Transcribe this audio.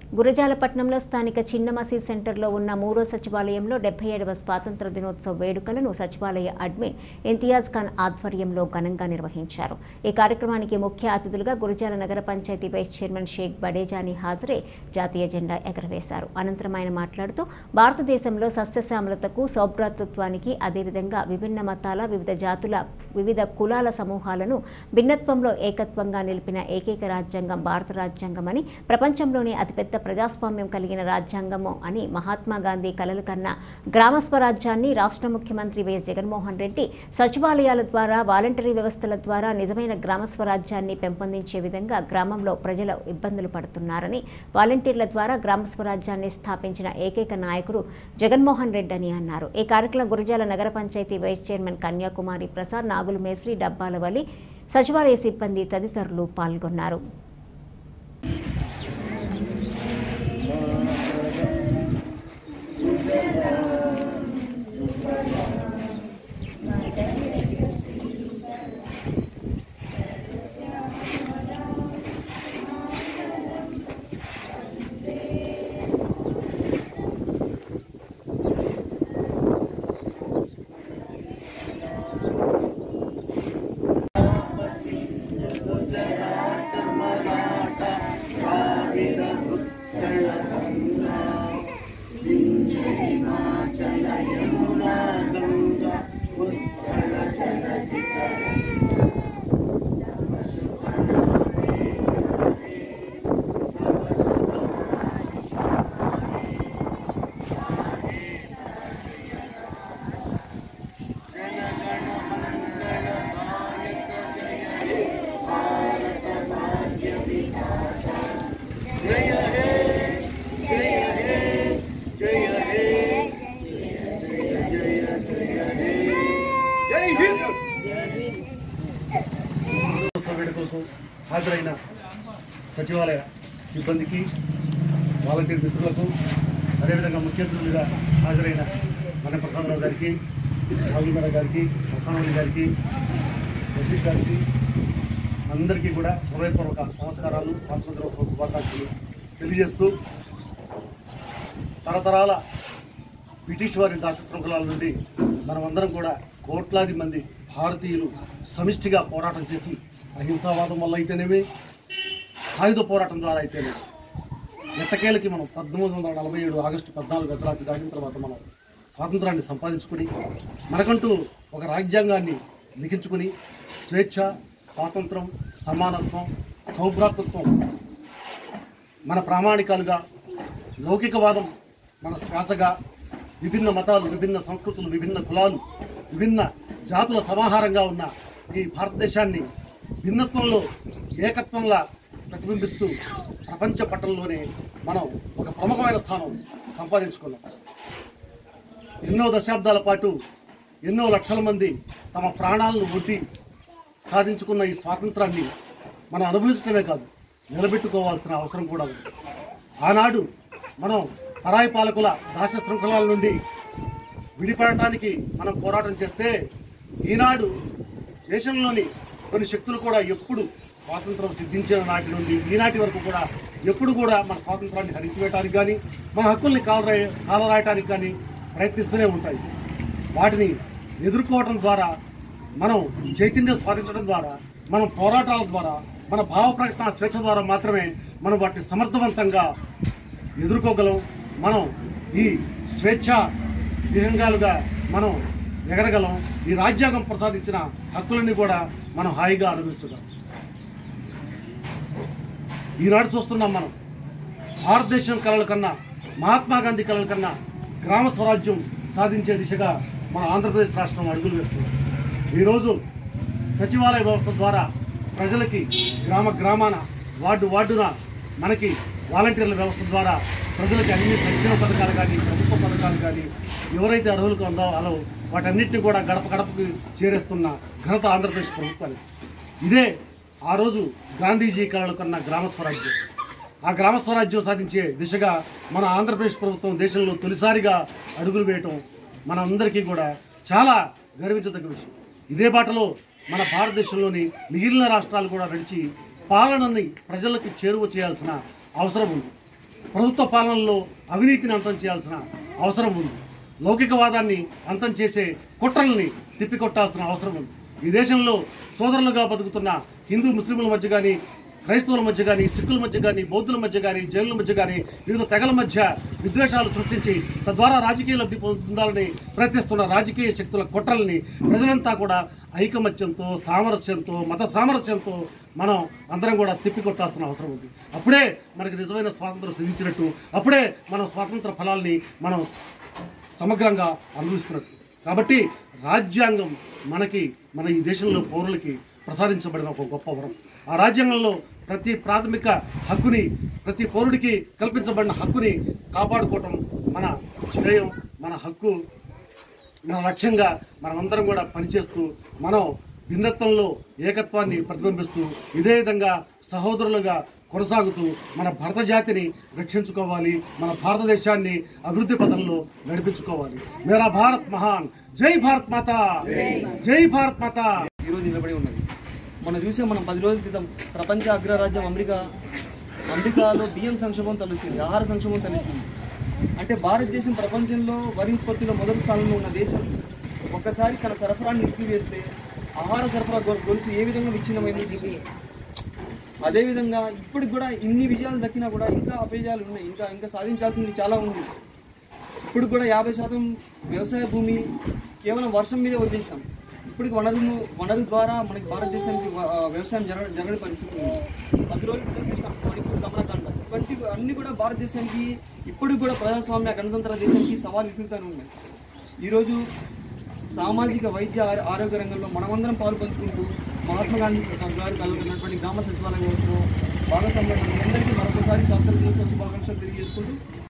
గురజాలపట్నంలో స్థానిక చిన్న మసీద్ సెంటర్లో ఉన్న మూడో సచివాలయంలో డెబ్బై ఏడవ స్వాతంత్ర దినోత్సవ వేడుకలను సచివాలయ అడ్మిన్ ఇంతియాజ్ ఖాన్ ఆధ్వర్యంలో ఘనంగా నిర్వహించారు ఈ కార్యక్రమానికి ముఖ్య అతిథులుగా గురజాల నగర పంచాయతీ వైస్ చైర్మన్ షేక్ బడేజాని హాజరై జాతీయ జెండా ఎగరవేశారు అనంతరం ఆయన మాట్లాడుతూ భారతదేశంలో సస్యశ్యామలతకు సౌభ్రాతృత్వానికి అదేవిధంగా విభిన్న మతాల వివిధ జాతుల వివిధ కులాల సమూహాలను భిన్నత్వంలో ఏకత్వంగా నిలిపిన ఏకైక రాజ్యాంగం భారత రాజ్యాంగమని ప్రపంచంలోనే అతిపెద్ద ప్రజాస్వామ్యం కలిగిన రాజ్యాంగము అని మహాత్మా గాంధీ కలలు కన్న గ్రామ స్వరాజ్యాన్ని రాష్ట్ర ముఖ్యమంత్రి వైఎస్ జగన్మోహన్ రెడ్డి సచివాలయాల ద్వారా వాలంటరీ వ్యవస్థల ద్వారా నిజమైన గ్రామ స్వరాజ్యాన్ని పెంపొందించే విధంగా గ్రామంలో ప్రజలు ఇబ్బందులు పడుతున్నారని వాలంటీర్ల ద్వారా గ్రామ స్వరాజ్యాన్ని స్థాపించిన ఏకైక నాయకుడు జగన్మోహన్ రెడ్డి అని అన్నారు ఈ కార్యక్రమం గురజాల నగర పంచాయతీ వైస్ చైర్మన్ కన్యాకుమారి ప్రసాద్ నాగులు మేశ్రీ డబ్బాలవలి సచివాలయ సిబ్బంది తదితరులు పాల్గొన్నారు దినోత్సవ వేడుకలకు హాజరైన సచివాలయ సిబ్బందికి వాలంటీర్ మిత్రులకు అదేవిధంగా ముఖ్య అతిథులుగా హాజరైన మన ప్రసాదరావు గారికి రాహుల్ మేడం గారికి ప్రస్థానవల్లి గారికి రజీష్ గారికి అందరికీ కూడా హృదయపూర్వక నమస్కారాలు స్వాతంత్రోత్సవ శుభాకాంక్షలు తెలియజేస్తూ తరతరాల బ్రిటిష్ వారి దాసశృంఖలాల నుండి మనమందరం కూడా కోట్లాది మంది భారతీయులు సమిష్టిగా పోరాటం చేసి అహింసావాదం వల్ల అయితేనేమి ఆయుధ పోరాటం ద్వారా అయితేనేమి ఎట్టకేలకి మనం పద్దెనిమిది వందల నలభై ఏడు ఆగస్టు పద్నాలుగు అర్ధరాత్రి దాటిన తర్వాత మనం స్వాతంత్రాన్ని సంపాదించుకుని మనకంటూ ఒక రాజ్యాంగాన్ని లిఖించుకుని స్వేచ్ఛ స్వాతంత్రం సమానత్వం సౌభ్రాతృత్వం మన ప్రామాణికాలుగా లౌకికవాదం మన శ్వాసగా విభిన్న మతాలు విభిన్న సంస్కృతులు విభిన్న కులాలు విభిన్న జాతుల సమాహారంగా ఉన్న ఈ భారతదేశాన్ని భిన్నత్వంలో ఏకత్వంలా ప్రతిబింబిస్తూ ప్రపంచ పట్టణంలోనే మనం ఒక ప్రముఖమైన స్థానం సంపాదించుకున్నాం ఎన్నో దశాబ్దాల పాటు ఎన్నో లక్షల మంది తమ ప్రాణాలను ఒడ్డి సాధించుకున్న ఈ స్వాతంత్రాన్ని మనం అనుభవించడమే కాదు నిలబెట్టుకోవాల్సిన అవసరం కూడా ఉంది ఆనాడు మనం పరాయి పాలకుల దాస శృంఖలాల నుండి విడిపడటానికి మనం పోరాటం చేస్తే ఈనాడు దేశంలోని కొన్ని శక్తులు కూడా ఎప్పుడు స్వాతంత్రం సిద్ధించిన నాటి నుండి ఈనాటి వరకు కూడా ఎప్పుడు కూడా మన స్వాతంత్రాన్ని హరించివేయటానికి కానీ మన హక్కుల్ని కాలరా కాలరాయటానికి కానీ ప్రయత్నిస్తూనే ఉంటాయి వాటిని ఎదుర్కోవడం ద్వారా మనం చైతన్యం సాధించడం ద్వారా మనం పోరాటాల ద్వారా మన భావ ప్రకటన స్వేచ్ఛ ద్వారా మాత్రమే మనం వాటిని సమర్థవంతంగా ఎదుర్కోగలం మనం ఈ స్వేచ్ఛ విహంగాలుగా మనం ఎగరగలం ఈ రాజ్యాంగం ప్రసాదించిన హక్కులన్నీ కూడా మనం హాయిగా అనుభవిస్తున్నాం ఈనాడు చూస్తున్నాం మనం భారతదేశం కళల కన్నా మహాత్మా గాంధీ కళల కన్నా గ్రామ స్వరాజ్యం సాధించే దిశగా మన ఆంధ్రప్రదేశ్ రాష్ట్రం అడుగులు వేస్తుంది ఈరోజు సచివాలయ వ్యవస్థ ద్వారా ప్రజలకి గ్రామ గ్రామాన వార్డు వార్డున మనకి వాలంటీర్ల వ్యవస్థ ద్వారా ప్రజలకి అన్ని సంక్షేమ పథకాలు కానీ ప్రభుత్వ పథకాలు కానీ ఎవరైతే అర్హులకు అందాలో వాటన్నిటిని కూడా గడప గడపకు చేరేస్తున్న ఘనత ఆంధ్రప్రదేశ్ ప్రభుత్వానికి ఇదే ఆ రోజు గాంధీజీ కళలు కన్న గ్రామ స్వరాజ్యం ఆ గ్రామ స్వరాజ్యం సాధించే దిశగా మన ఆంధ్రప్రదేశ్ ప్రభుత్వం దేశంలో తొలిసారిగా అడుగులు వేయటం మన అందరికీ కూడా చాలా గర్వించదగ్గ విషయం ఇదే బాటలో మన భారతదేశంలోని మిగిలిన రాష్ట్రాలు కూడా నడిచి పాలనని ప్రజలకు చేరువ చేయాల్సిన అవసరం ఉంది ప్రభుత్వ పాలనలో అవినీతిని అంతం చేయాల్సిన అవసరం ఉంది లౌకికవాదాన్ని అంతం చేసే కుట్రల్ని తిప్పికొట్టాల్సిన అవసరం ఉంది ఈ దేశంలో సోదరులుగా బతుకుతున్న హిందూ ముస్లింల మధ్య కానీ క్రైస్తవుల మధ్య కానీ సిక్కుల మధ్య కానీ బౌద్ధుల మధ్య కానీ జైనుల మధ్య కానీ వివిధ తెగల మధ్య విద్వేషాలు సృష్టించి తద్వారా రాజకీయ లబ్ధి పొందాలని ప్రయత్నిస్తున్న రాజకీయ శక్తుల కుట్రల్ని ప్రజలంతా కూడా ఐకమత్యంతో సామరస్యంతో మత సామరస్యంతో మనం అందరం కూడా తిప్పికొట్టాల్సిన అవసరం ఉంది అప్పుడే మనకి నిజమైన స్వాతంత్రం సిద్ధించినట్టు అప్పుడే మనం స్వాతంత్ర ఫలాల్ని మనం సమగ్రంగా అనుభవిస్తున్నట్టు కాబట్టి రాజ్యాంగం మనకి మన ఈ దేశంలో పౌరులకి ప్రసాదించబడిన ఒక గొప్ప వరం ఆ రాజ్యాంగంలో ప్రతి ప్రాథమిక హక్కుని ప్రతి పౌరుడికి కల్పించబడిన హక్కుని కాపాడుకోవటం మన ధ్యేయం మన హక్కు మన లక్ష్యంగా మనమందరం కూడా పనిచేస్తూ మనం భిన్నత్వంలో ఏకత్వాన్ని ప్రతిబింబిస్తూ ఇదే విధంగా సహోదరులుగా కొనసాగుతూ మన భరత జాతిని రక్షించుకోవాలి మన భారతదేశాన్ని అభివృద్ధి పథంలో నడిపించుకోవాలి మేరా భారత్ మహాన్ జై భారత్ మాత జై భారత్ మాత ఈరోజు నిలబడి ఉన్నది మనం చూసే మనం పది రోజుల క్రితం ప్రపంచ అగ్రరాజ్యం అమెరికా అమెరికాలో బియ్యం సంక్షోభం తలెత్తింది ఆహార సంక్షోభం తలెత్తింది అంటే భారతదేశం ప్రపంచంలో వరి ఉత్పత్తిలో మొదటి స్థానంలో ఉన్న దేశం ఒక్కసారి తన సరఫరాని నిలిపివేస్తే ఆహార సరఫరా గొ- గొలుసు ఏ విధంగా విచ్ఛిన్నమైంది చూసి అదేవిధంగా ఇప్పటికి కూడా ఇన్ని విజయాలు దక్కినా కూడా ఇంకా అపజయాలు ఉన్నాయి ఇంకా ఇంకా సాధించాల్సింది చాలా ఉంది ఇప్పుడు కూడా యాభై శాతం వ్యవసాయ భూమి కేవలం వర్షం మీదే వదిలేసినాం ఇప్పటికి వనరులు వనరు ద్వారా మనకి భారతదేశానికి వ- ఆ, వ్యవసాయం జరగ జరగని పరిస్థితి ఉంది పది రోజులు క్రితం చూసినాం మణిపూర్ దమనకాండ ఇటువంటి అన్ని కూడా భారతదేశానికి ఇప్పటికి కూడా ప్రజాస్వామ్య గణతంత్ర దేశానికి సవాల్ విసురుతూనే ఉన్నాయి ఈరోజు సామాజిక వైద్య ఆరో- ఆరోగ్య రంగంలో మనమందరం పాలు పంచుకుంటూ మహాత్మా గాంధీ గారు కలుగుతున్నటువంటి గ్రామ సచివాలయ వ్యవస్థలో భాగస్వామ్యం అందరికీ మరొకసారి స్వాతంత్ర దినోత్సవ శుభాకాంక్షలు తెలియజేసుకుంటూ